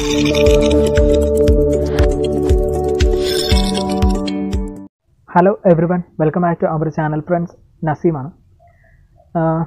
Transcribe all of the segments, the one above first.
hello everyone welcome back to our channel friends നസീമാണ് ആഹ്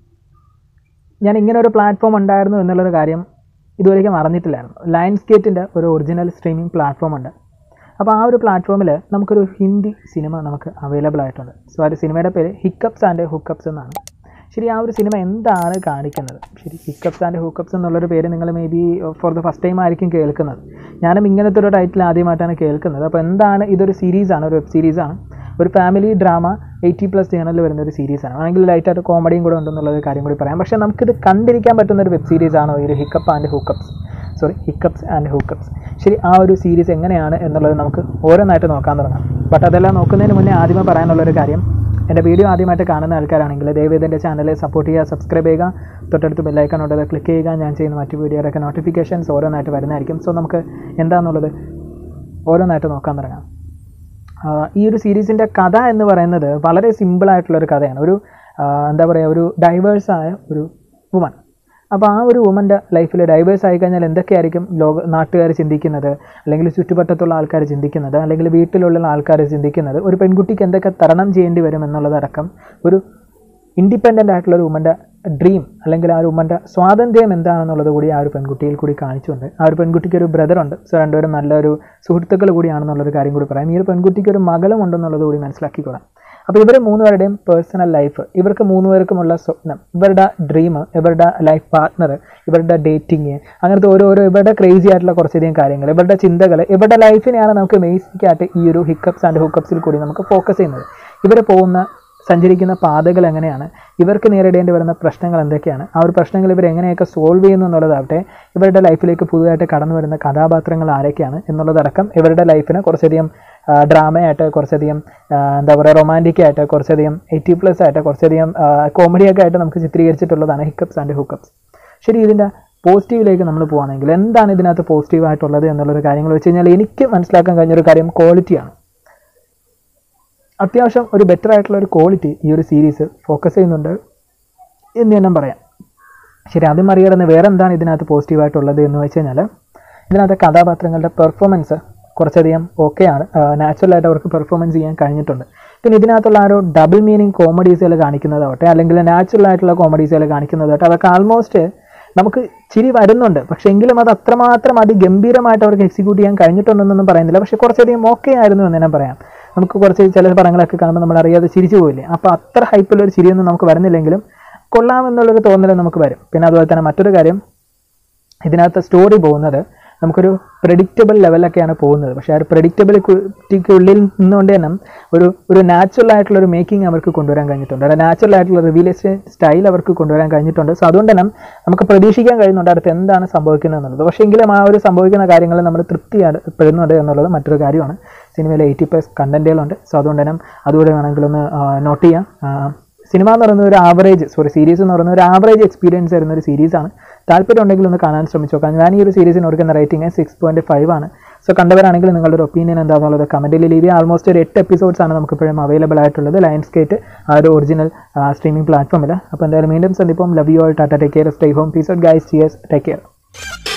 ഞാൻ ഇങ്ങനെ ഒരു പ്ലാറ്റ്ഫോം ഉണ്ടായിരുന്നു എന്നുള്ളൊരു കാര്യം ഇതുവരെയ്ക്കും അറിഞ്ഞിട്ടില്ലായിരുന്നു ലയൻസ് ഗേറ്റിൻ്റെ ഒരു ഒറിജിനൽ സ്ട്രീമിംഗ് പ്ലാറ്റ്ഫോം ഉണ്ട് അപ്പോൾ ആ ഒരു പ്ലാറ്റ്ഫോമിൽ നമുക്കൊരു ഹിന്ദി സിനിമ നമുക്ക് അവൈലബിൾ ആയിട്ടുണ്ട് സോ ആ ഒരു സിനിമയുടെ പേര് ഹിക്കപ്സ് ആൻഡ് ഹുക്കപ്സ് എന്നാണ് ശരി ആ ഒരു സിനിമ എന്താണ് കാണിക്കുന്നത് ശരി ഹിക്കപ്സ് ആൻഡ് ഹുക്കപ്സ് എന്നുള്ളൊരു പേര് നിങ്ങൾ maybe for the first time ആയിരിക്കും കേൾക്കുന്നത് ഞാനും ഇങ്ങനത്തെ ഒരു ടൈറ്റിൽ ആദ്യമായിട്ടാണ് കേൾക്കുന്നത് അപ്പോൾ എന്താണ് ഇതൊരു സീരീസാണ് ഒരു വെബ് സീരീസാണ് ഒരു ഫാമിലി ഡ്രാമ എയ്റ്റി പ്ലസ് ചാനലിൽ വരുന്ന ഒരു സീരീസാണ് ആണെങ്കിൽ ലൈറ്റായിട്ട് കോമഡിയും കൂടെ ഉണ്ടെന്നുള്ളൊരു കാര്യം കൂടി പറയാം പക്ഷേ നമുക്കിത് കണ്ടിരിക്കാൻ പറ്റുന്ന ഒരു വെബ് സീരീസാണോ ഈ ഒരു hiccup and hookups sorry hiccups and hookups ശരി ആ ഒരു സീരീസ് എങ്ങനെയാണ് എന്നുള്ളത് നമുക്ക് ഓരോന്നായിട്ട് നോക്കാൻ തുടങ്ങാം ബട്ട് അതെല്ലാം നോക്കുന്നതിന് മുന്നേ ആദ്യമേ പറയാനുള്ളൊരു കാര്യം എൻ്റെ വീഡിയോ ആദ്യമായിട്ട് കാണുന്ന ആൾക്കാരാണെങ്കിൽ ദയവേദ എൻ്റെ ചാനൽ സപ്പോർട്ട് ചെയ്യുക സബ്സ്ക്രൈബ് ചെയ്യുക തൊട്ടടുത്ത് ബെല്ലൈക്കൺ ഉള്ളത് ക്ലിക്ക് ചെയ്യുക ഞാൻ ചെയ്യുന്ന മറ്റു വീഡിയോയിലൊക്കെ നോട്ടിഫിക്കേഷൻസ് ഓരോന്നായിട്ട് വരുന്നതായിരിക്കും സോ നമുക്ക് എന്താണെന്നുള്ളത് ഓരോന്നായിട്ട് നോക്കാൻ തുടങ്ങാം ആഹ് ഈ ഒരു സീരീസിൻ്റെ കഥ എന്ന് പറയുന്നത് വളരെ സിമ്പിളായിട്ടുള്ളൊരു കഥയാണ് ഒരു ആഹ് എന്താ പറയുക ഒരു ഡൈവേഴ്സായ ഒരു വുമൺ അപ്പോൾ ആ ഒരു വുമൻ്റെ ലൈഫിൽ ഡൈവേഴ്സ് ആയി കഴിഞ്ഞാൽ എന്തൊക്കെയായിരിക്കും ലോക നാട്ടുകാർ ചിന്തിക്കുന്നത് അല്ലെങ്കിൽ ചുറ്റുവട്ടത്തുള്ള ആൾക്കാർ ചിന്തിക്കുന്നത് അല്ലെങ്കിൽ വീട്ടിലുള്ള ആൾക്കാർ ചിന്തിക്കുന്നത് ഒരു പെൺകുട്ടിക്ക് എന്തൊക്കെ തരണം ചെയ്യേണ്ടി വരും എന്നുള്ളതടക്കം ഒരു ഇൻഡിപെൻഡൻ്റ് ആയിട്ടുള്ള ഒരു വുമൻ്റെ ഡ്രീം അല്ലെങ്കിൽ ആ ഒരു വുമൻ്റെ സ്വാതന്ത്ര്യം എന്താണെന്നുള്ളത് കൂടി ആ ഒരു പെൺകുട്ടിയിൽ കൂടി കാണിച്ചുകൊണ്ട് ആ ഒരു പെൺകുട്ടിക്ക് ഒരു ബ്രദറുണ്ട് സോ രണ്ടുപേരും നല്ലൊരു സുഹൃത്തുക്കൾ കൂടിയാണെന്നുള്ളൊരു കാര്യം കൂടി പറയാം ഈ ഒരു പെൺകുട്ടിക്ക് ഒരു മകളും ഉണ്ടെന്നുള്ളത് കൂടി മനസ്സിലാക്കിക്കൊള്ളാം അപ്പോൾ ഇവർ മൂന്നുപേരുടെയും പേഴ്സണൽ ലൈഫ് ഇവർക്ക് മൂന്നുപേർക്കുമുള്ള സ്വപ്നം ഇവരുടെ ഡ്രീം ഇവരുടെ ലൈഫ് പാർട്ട്ണർ ഇവരുടെ ഡേറ്റിങ് അങ്ങനത്തെ ഓരോരോ ഇവരുടെ ക്രേസി ആയിട്ടുള്ള കുറച്ചധികം കാര്യങ്ങൾ ഇവരുടെ ചിന്തകൾ ഇവരുടെ ലൈഫിനെയാണ് നമുക്ക് ബേസിക് ആയിട്ട് ഈ ഒരു ഹിക്കപ്സ് ആൻഡ് ഹുക്കപ്സിൽ കൂടി നമുക്ക് ഫോക്കസ് ചെയ്യുന്നത് ഇവർ പോകുന്ന സഞ്ചരിക്കുന്ന പാതകൾ എങ്ങനെയാണ് ഇവർക്ക് നേരിടേണ്ടി വരുന്ന പ്രശ്നങ്ങൾ എന്തൊക്കെയാണ് ആ ഒരു പ്രശ്നങ്ങൾ ഇവർ എങ്ങനെയൊക്കെ സോൾവ് ചെയ്യുന്നു എന്നുള്ളതാവട്ടെ ഇവരുടെ ലൈഫിലേക്ക് പുതുതായിട്ട് കടന്നു വരുന്ന കഥാപാത്രങ്ങൾ ആരൊക്കെയാണ് എന്നുള്ളതടക്കം ഇവരുടെ ലൈഫിനെ കുറച്ചധികം ഡ്രാമയായിട്ട് കുറച്ചധികം ആ, എന്താ പറയുക റൊമാൻറ്റിക് ആയിട്ട് കുറച്ചധികം എയ്റ്റി പ്ലസ് ആയിട്ട് കുറച്ചധികം കോമഡിയൊക്കെ ആയിട്ട് നമുക്ക് ചിത്രീകരിച്ചിട്ടുള്ളതാണ് ഹിക്കപ്സ് ആൻഡ് ഹുക്കപ്സ് ശരി ഇതിൻ്റെ പോസിറ്റീവിലേക്ക് നമ്മൾ പോകുകയാണെങ്കിൽ എന്താണ് ഇതിനകത്ത് പോസിറ്റീവായിട്ടുള്ളത് എന്നുള്ളൊരു കാര്യങ്ങൾ വെച്ച് കഴിഞ്ഞാൽ എനിക്ക് മനസ്സിലാക്കാൻ കഴിഞ്ഞൊരു കാര്യം ക്വാളിറ്റിയാണ് അത്യാവശ്യം ഒരു ബെറ്റർ ആയിട്ടുള്ള ഒരു ക്വാളിറ്റി ഈ ഒരു സീരീസ് ഫോക്കസ് ചെയ്യുന്നുണ്ട് എന്ന് തന്നെ പറയാം ശരി ആദ്യം മറികടന്ന് വേറെ എന്താണ് ഇതിനകത്ത് പോസിറ്റീവായിട്ടുള്ളത് എന്ന് വെച്ച് കഴിഞ്ഞാൽ ഇതിനകത്ത് കഥാപാത്രങ്ങളുടെ പെർഫോമൻസ് കുറച്ചധികം ഓക്കെയാണ് നാച്ചുറലായിട്ട് അവർക്ക് പെർഫോമൻസ് ചെയ്യാൻ കഴിഞ്ഞിട്ടുണ്ട് പിന്നെ ഇതിനകത്തുള്ള ആ ഒരു ഡബിൾ മീനിങ് കോമഡീസുകൾ കാണിക്കുന്നതാവട്ടെ അല്ലെങ്കിൽ നാച്ചുറൽ ആയിട്ടുള്ള കോമഡീസുകൾ കാണിക്കുന്നതാവട്ടെ അതൊക്കെ ആൾമോസ്റ്റ് നമുക്ക് ചിരി വരുന്നുണ്ട് പക്ഷേ എങ്കിലും അത് അത്രമാത്രം അതിഗംഭീരമായിട്ട് അവർക്ക് എക്സിക്യൂട്ട് ചെയ്യാൻ കഴിഞ്ഞിട്ടുണ്ടെന്നൊന്നും പറയുന്നില്ല പക്ഷേ കുറച്ചധികം ഓക്കെ ആയിരുന്നു എന്ന് ഞാൻ പറയാം നമുക്ക് കുറച്ച് ചില പടങ്ങളൊക്കെ കാണുമ്പോൾ നമ്മൾ അറിയാതെ ചിരിച്ചു പോയില്ലേ അപ്പോൾ അത്ര ഹൈപ്പുള്ളൊരു ചിരിയൊന്നും നമുക്ക് വരുന്നില്ലെങ്കിലും കൊള്ളാമെന്നുള്ളൊരു തോന്നൽ നമുക്ക് വരും പിന്നെ അതുപോലെ തന്നെ മറ്റൊരു കാര്യം ഇതിനകത്ത് സ്റ്റോറി പോകുന്നത് നമുക്കൊരു പ്രഡിക്റ്റബിൾ ലെവലൊക്കെയാണ് പോകുന്നത് പക്ഷേ ആ ഒരു പ്രഡിക്റ്റബിലിറ്റിക്കുള്ളിൽ നിന്നുകൊണ്ട് തന്നെ ഒരു ഒരു നാച്ചുറൽ ആയിട്ടുള്ള ഒരു മേക്കിംഗ് അവർക്ക് കൊണ്ടുവരാൻ കഴിഞ്ഞിട്ടുണ്ട് ഒരു നാച്ചുറൽ ആയിട്ടുള്ള റിവീലേഷൻ സ്റ്റൈൽ അവർക്ക് കൊണ്ടുവരാൻ കഴിഞ്ഞിട്ടുണ്ട് സോ അതുകൊണ്ട് തന്നെ നമുക്ക് പ്രതീക്ഷിക്കാൻ കഴിയുന്നുണ്ട് അടുത്ത് എന്താണ് സംഭവിക്കുന്നത് എന്നുള്ളത് പക്ഷേ എങ്കിലും ആ ഒരു സംഭവിക്കുന്ന കാര്യങ്ങൾ നമ്മൾ തൃപ്തിപ്പെടുന്നുണ്ട് എന്നുള്ളത് മറ്റൊരു കാര്യമാണ് സിനിമയിൽ എയ്റ്റി പ്ലസ് കണ്ടൻറ്റുകളുണ്ട് സോ അതുകൊണ്ട് തന്നെ അതുകൂടെ വേണമെങ്കിൽ ഒന്ന് നോട്ട് ചെയ്യാം ആ, സിനിമ എന്ന് പറയുന്ന ഒരു ആവറേജ് സോറി സീരീസ് എന്ന് പറയുന്ന ഒരു ആവറേജ് എക്സ്പീരിയൻസ് വരുന്ന ഒരു സീരീസാണ് താല്പര്യം ഉണ്ടെങ്കിൽ ഒന്ന് കാണാൻ ശ്രമിച്ചു നോക്കാം ഞാൻ ഈ ഒരു സീരീസിന് കൊടുക്കുന്ന റേറ്റിംഗ് സിക്സ് പോയിൻറ്റ് ഫൈവ് ആണ് സോ കണ്ടവരാണെങ്കിൽ നിങ്ങളുടെ ഒരു ഒപ്പീനിയൻ എന്താണെന്നുള്ളത് കമൻറ്റിൽ ലീവ് ചെയ്യുക ആൾമോസ്റ്റ് ഒരു എട്ട് എപ്പിസോഡ്സ് ആണ് നമുക്ക് ഇപ്പോഴും അവൈലബിൾ ആയിട്ടുള്ളത് ലയൻസ് ഗേറ്റ് ആ ഒരു ഒറിജിനൽ സ്ട്രീമിംഗ് പ്ലാറ്റ്ഫോമിൽ അപ്പോൾ എന്തായാലും വീണ്ടും സന്ദിപ്പം love you all tata take care stay home peace out guys cheers take care